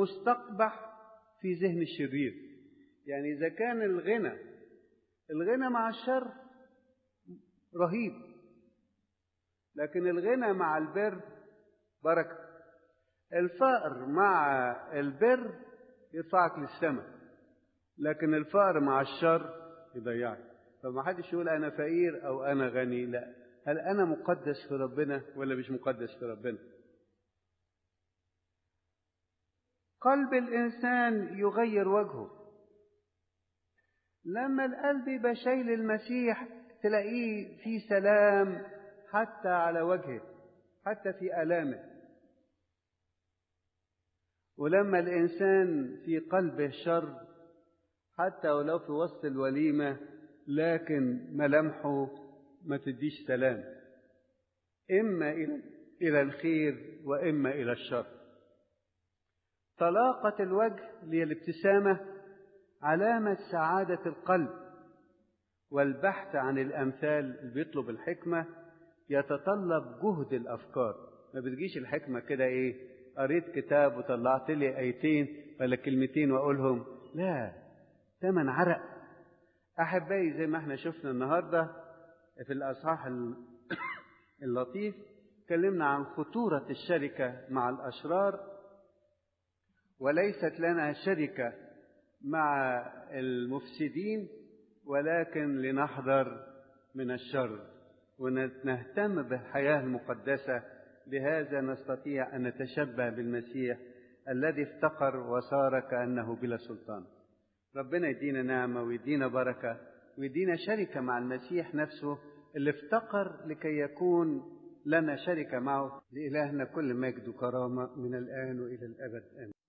مستقبح في ذهن الشرير يعني إذا كان الغنى الغنى مع الشر رهيب لكن الغنى مع البر بركة الفقر مع البر يرفعك للسماء لكن الفقر مع الشر يضيعك فما حدش يقول أنا فقير أو أنا غني لا هل أنا مقدس في ربنا ولا مش مقدس في ربنا قلب الإنسان يغير وجهه لما القلب يبقى شايل المسيح تلاقيه في سلام حتى على وجهه حتى في آلامه ولما الإنسان في قلبه شر حتى ولو في وسط الوليمة لكن ملامحه ما تديش سلام إما إلى إلى الخير وإما إلى الشر طلاقة الوجه هي الابتسامة علامة سعادة القلب والبحث عن الأمثال اللي بيطلب الحكمة يتطلب جهد الأفكار ما بتجيش الحكمة كده إيه قريت كتاب وطلعت لي آيتين ولا كلمتين وأقولهم لا تمن عرق أحبائي زي ما احنا شفنا النهاردة في الأصحاح اللطيف اتكلمنا عن خطورة الشركة مع الأشرار وليست لنا شركة مع المفسدين ولكن لنحذر من الشر ونهتم بالحياة المقدسة بهذا نستطيع أن نتشبه بالمسيح الذي افتقر وصار كأنه بلا سلطان ربنا يدينا نعمة ويدينا بركة ويدينا شركة مع المسيح نفسه اللي افتقر لكي يكون لنا شركة معه لإلهنا كل مجد وكرامة من الآن وإلى الأبد آمين